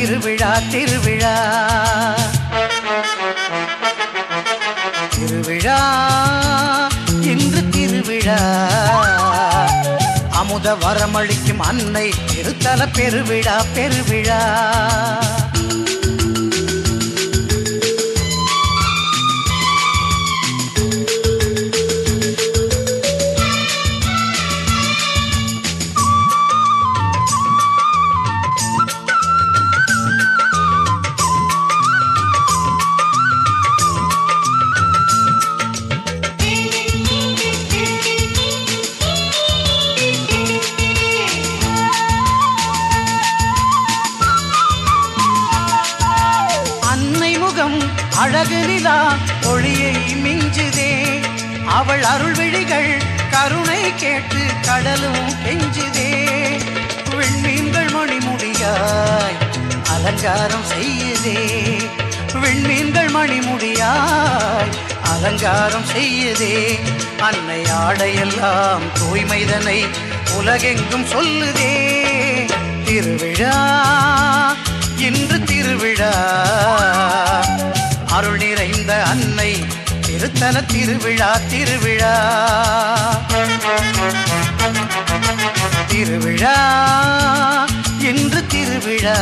பெருவிழா திருவிழா திருவிழா இன்று திருவிழா அமுத வரமளிக்கும் அன்னை திருத்தல பெருவிழா பெருவிழா அன்னை முகம் அழகு நிலா ஒளியை மிஞ்சுதே அவள் அருள் விழிகள் கருணை கேட்டு கடலும் கெஞ்சுதே விண்மீன்கள் மணிமுடியாய் அலங்காரம் செய்யுதே விண்மீன்கள் மணிமுடியாய் அலங்காரம் செய்யுதே அன்னை ஆடையெல்லாம் தூய்மைதனை உலகெங்கும் சொல்லுதே திருவிழா இன்று திருவிழா அருள் நிறைந்த அன்னை திருத்தல திருவிழா திருவிழா திருவிழா இன்று திருவிழா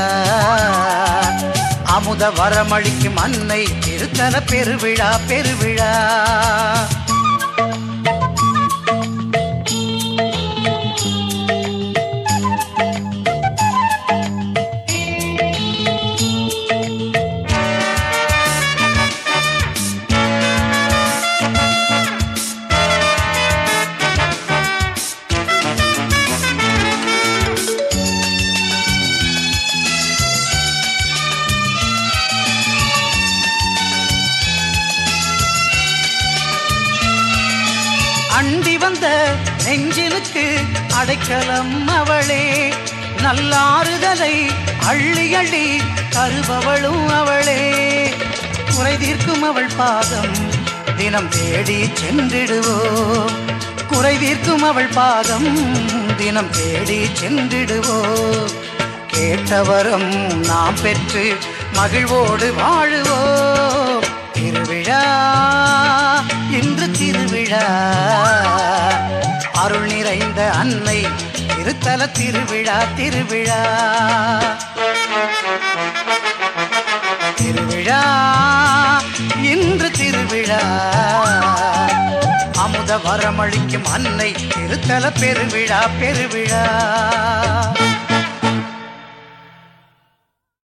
அமுத வரமளிக்கும் அன்னை திருத்தல பெருவிழா பெருவிழா அண்டி வந்த நெஞ்சிலுக்கு அடைக்கலம் அவளே நல்லாறுதலை அள்ளி அள்ளி தருபவளும் அவளே குறை தீர்க்கும் அவள் பாதம் தினம் தேடி சென்றிடுவோம் குறை தீர்க்கும் அவள் பாதம் தினம் தேடி சென்றிடுவோம் கேட்டவரம் நாம் பெற்று மகிழ்வோடு வாழுவோம் திருவிழா இன்று திருவிழா அருள் நிறைந்த அன்னை திருத்தல திருவிழா திருவிழா திருவிழா இன்று திருவிழா அமுத வரமளிக்கும் அன்னை திருத்தல பெருவிழா பெருவிழா